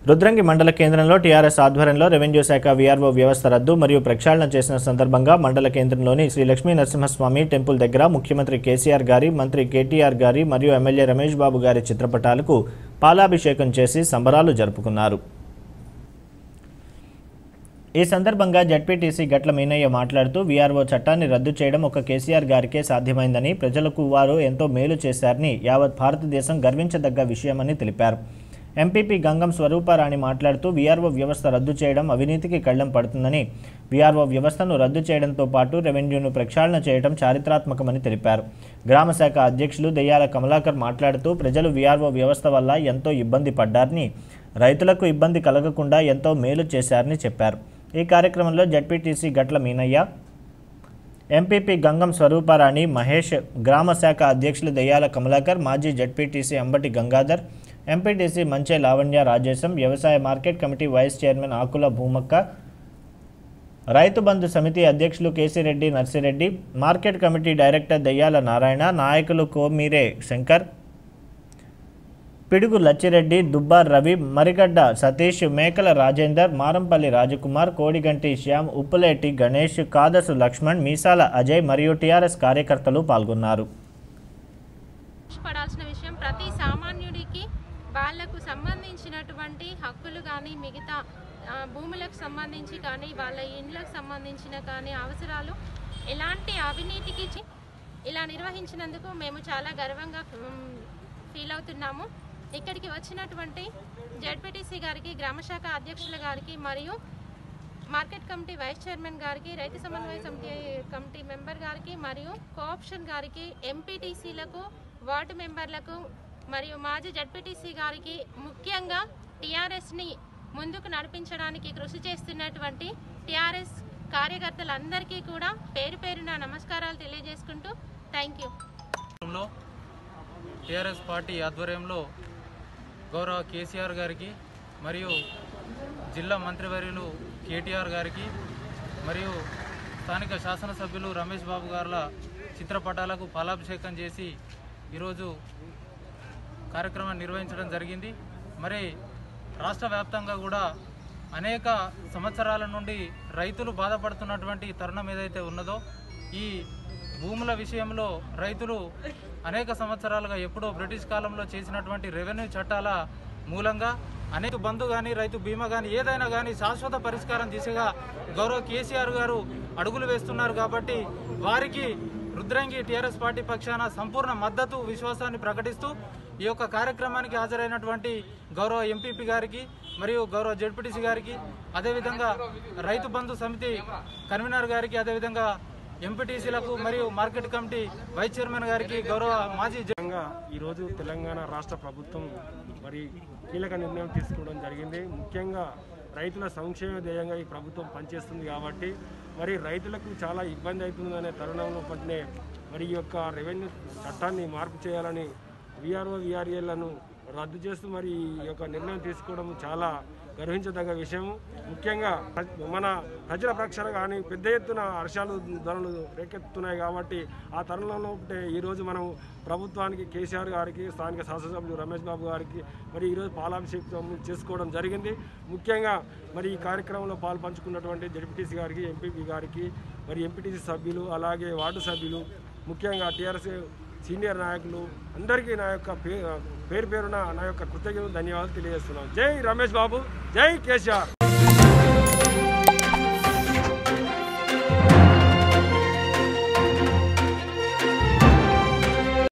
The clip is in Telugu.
రుద్రంగి మండల కేంద్రంలో టీఆర్ఎస్ ఆధ్వర్యంలో రెవెన్యూ శాఖ వీఆర్ఓ వ్యవస్థ రద్దు మరియు ప్రక్షాళన చేసిన సందర్భంగా మండల కేంద్రంలోని శ్రీ లక్ష్మీ నరసింహస్వామి టెంపుల్ దగ్గర ముఖ్యమంత్రి కేసీఆర్ గారి మంత్రి కేటీఆర్ గారి మరియు ఎమ్మెల్యే రమేష్ బాబు గారి చిత్రపటాలకు పాలాభిషేకం చేసి సంబరాలు జరుపుకున్నారు ఈ సందర్భంగా జడ్పీటీసీ గట్ల మీనయ్య మాట్లాడుతూ వీఆర్ఓ చట్టాన్ని రద్దు చేయడం ఒక కేసీఆర్ గారికే సాధ్యమైందని ప్రజలకు వారు ఎంతో మేలు చేశారని యావత్ భారతదేశం గర్వించదగ్గ విషయమని తెలిపారు ఎంపీపీ గంగం స్వరూపారాణి మాట్లాడుతూ వీఆర్ఓ వ్యవస్థ రద్దు చేయడం అవినీతికి కళ్ళం పడుతుందని వీఆర్ఓ వ్యవస్థను రద్దు చేయడంతో పాటు రెవెన్యూను ప్రక్షాళన చేయడం చారిత్రాత్మకమని తెలిపారు గ్రామ శాఖ అధ్యక్షులు దెయ్యాల కమలాకర్ మాట్లాడుతూ ప్రజలు వీఆర్ఓ వ్యవస్థ వల్ల ఎంతో ఇబ్బంది పడ్డారని రైతులకు ఇబ్బంది కలగకుండా ఎంతో మేలు చేశారని చెప్పారు ఈ కార్యక్రమంలో జడ్పీటీసీ గట్ల మీనయ్య ఎంపీపీ గంగం స్వరూపారాణి మహేష్ గ్రామ శాఖ అధ్యక్షులు దెయ్యాల కమలాకర్ మాజీ జడ్పీటీసీ అంబటి గంగాధర్ ఎంపీటీసీ మంచే లావణ్య రాజేశం వ్యవసాయ market committee vice chairman Akula Bhoomakka Rythu Bandhu Samithi అధ్యక్షులు Kesireddy Narsireddy market committee director Deyyala Narayana నాయకులు కోమీరే శంకర్ పిడుగు లచ్చిరెడ్డి దుబ్బార్ రవి మరిగడ్డ సతీష్ మేకల రాజేందర్ మారంపల్లి రాజకుమార్ కోడిగంటి శ్యామ్ ఉప్పులేటి గణేష్ కాదసు లక్ష్మణ్ మీసాల అజయ్ మరియు టీఆర్ఎస్ కార్యకర్తలు పాల్గొన్నారు పడాల్సిన విషయం ప్రతి సామాన్యుడికి వాళ్లకు సంబంధించినటువంటి హక్కులు కానీ మిగతా ఆ, భూములకు సంబంధించి కానీ వాళ్ళ ఇండ్లకు సంబంధించిన కానీ అవసరాలు ఎలాంటి అవినీతికి చి- ఇలా నిర్వహించినందుకు మేము చాలా గర్వంగా ఫీల్ అవుతున్నాము ఇక్కడికి వచ్చినటువంటి జడ్పీటీసీ గారికి గ్రామశాఖ అధ్యక్షుల గారికి మరియు మార్కెట్ కమిటీ వైస్ చైర్మన్ గారికి రైతు సమన్వయ సమితి కమిటీ మెంబర్ గారికి మరియు కోఆప్షన్ గారికి ఎంపీటీసీలకు వార్డు మెంబర్లకు మరియు మాజీ జడ్పీటీసీ గారికి ముఖ్యంగా టీఆర్ఎస్ని ముందుకు నడిపించడానికి కృషి చేస్తున్నటువంటి టీఆర్ఎస్ కార్యకర్తలందరికీ కూడా పేరు పేరున నమస్కారాలు తెలియజేసుకుంటూ థ్యాంక్ యూ లో టీఆర్ఎస్ పార్టీ ఆధ్వర్యంలో గౌరవ కేసీఆర్ గారికి మరియు జిల్లా మంత్రివర్యులు కేటీఆర్ గారికి మరియు స్థానిక శాసనసభ్యులు రమేష్ బాబు గారుల చిత్రపటాలకు ఫలాభిషేకం చేసి ఈరోజు కార్యక్రమం నిర్వహించడం జరిగింది మరి రాష్ట్ర వ్యాప్తంగా కూడా అనేక సంవత్సరాల నుండి రైతులు బాధపడుతున్నటువంటి తరుణం ఏదైతే ఉన్నదో ఈ భూముల విషయంలో రైతులు అనేక సంవత్సరాలుగా ఎప్పుడో బ్రిటిష్ కాలంలో చేసినటువంటి రెవెన్యూ చట్టాల మూలంగా అనేక బంధు కానీ రైతు బీమా కానీ ఏదైనా కానీ శాశ్వత పరిష్కారం దిశగా గౌరవ కేసీఆర్ గారు అడుగులు వేస్తున్నారు కాబట్టి వారికి రుద్రంగి టీఆర్ఎస్ పార్టీ పక్షాన సంపూర్ణ మద్దతు విశ్వాసాన్ని ప్రకటిస్తూ ఈ యొక్క కార్యక్రమానికి హాజరైనటువంటి గౌరవ ఎంపీపీ గారికి మరియు గౌరవ జడ్పీటీసీ గారికి అదేవిధంగా రైతు బంధు సమితి కన్వీనర్ గారికి అదేవిధంగా ఎంపీటీసీలకు మరియు మార్కెట్ కమిటీ వైస్ చైర్మన్ గారికి గౌరవ మాజీ జ- ముఖ్యంగా ఈరోజు తెలంగాణ రాష్ట్ర ప్రభుత్వం మరి కీలక నిర్ణయం తీసుకోవడం జరిగింది ముఖ్యంగా రైతుల సంక్షేమ ధ్యేయంగా ఈ ప్రభుత్వం పనిచేస్తుంది కాబట్టి మరి రైతులకు చాలా ఇబ్బంది అవుతుందనే తరుణంలో పట్టినే మరి ఈ యొక్క రెవెన్యూ చట్టాన్ని మార్పు చేయాలని విఆర్ఓ విఆర్ఏలను రద్దు చేస్తూ మరి ఈ యొక్క నిర్ణయం తీసుకోవడం చాలా గర్వించదగ్గ విషయం ముఖ్యంగా ప్ర- మన ప్రజల పక్షాన కానీ పెద్ద ఎత్తున హర్షాలు ధరలు రేకెత్తుతున్నాయి కాబట్టి ఆ తరుణంలో ఒకటే ఈరోజు మనం ప్రభుత్వానికి కేసీఆర్ గారికి స్థానిక శాసనసభ్యులు రమేష్ బాబు గారికి మరి ఈరోజు పాలాభిషేకం చేసుకోవడం జరిగింది ముఖ్యంగా మరి ఈ కార్యక్రమంలో పాలు పంచుకున్నటువంటి జడ్పీటీసీ గారికి ఎంపీపీ గారికి మరి ఎంపీటీసీ సభ్యులు అలాగే వార్డు సభ్యులు ముఖ్యంగా టీఆర్ఎస్ సీనియర్ నాయకులు అందరికీ నా యొక్క పే- పేరు పేరున నా యొక్క కృతజ్ఞతలు ధన్యవాదాలు తెలియజేస్తున్నాను జై రమేష్ బాబు జై కేసీఆర్